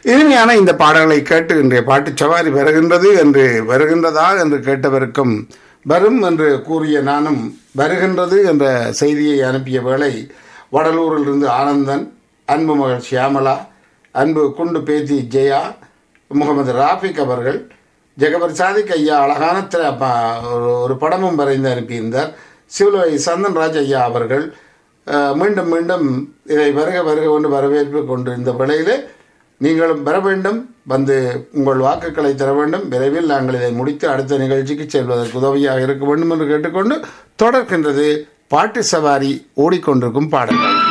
இனிமையான இந்த பாடல்களை கேட்டு இன்றைய பாட்டு சவாரி வருகின்றது என்று வருகின்றதா என்று கேட்டவருக்கும் வரும் என்று கூறிய நானும் வருகின்றது என்ற செய்தியை அனுப்பிய வேளை வடலூரிலிருந்து ஆனந்தன் அன்பு மகள் ஷியாமலா அன்பு குண்டு பேத்தி ஜெயா முகமது ராஃபிக் அவர்கள் ஜெகபர் சாதிக் ஐயா அழகான திர- ப- ஒரு- ஒரு படமும் வரைந்து அனுப்பியிருந்தார் சிவலுவை சந்தன்ராஜ் ஐயா அவர்கள் அஹ், மீண்டும் மீண்டும் இதை வருக வருக கொண்டு வரவேற்பு கொண்டு இந்த வேளையிலே நீங்களும் வர வேண்டும் வந்து உங்கள் வாக்குகளை தர வேண்டும் விரைவில் நாங்கள் இதை முடித்து அடுத்த நிகழ்ச்சிக்கு செல்வதற்கு உதவியாக இருக்க வேண்டும் என்று கேட்டுக்கொண்டு தொடர்கின்றது பாட்டு சவாரி ஓடிக்கொண்டிருக்கும் பாடல்கள்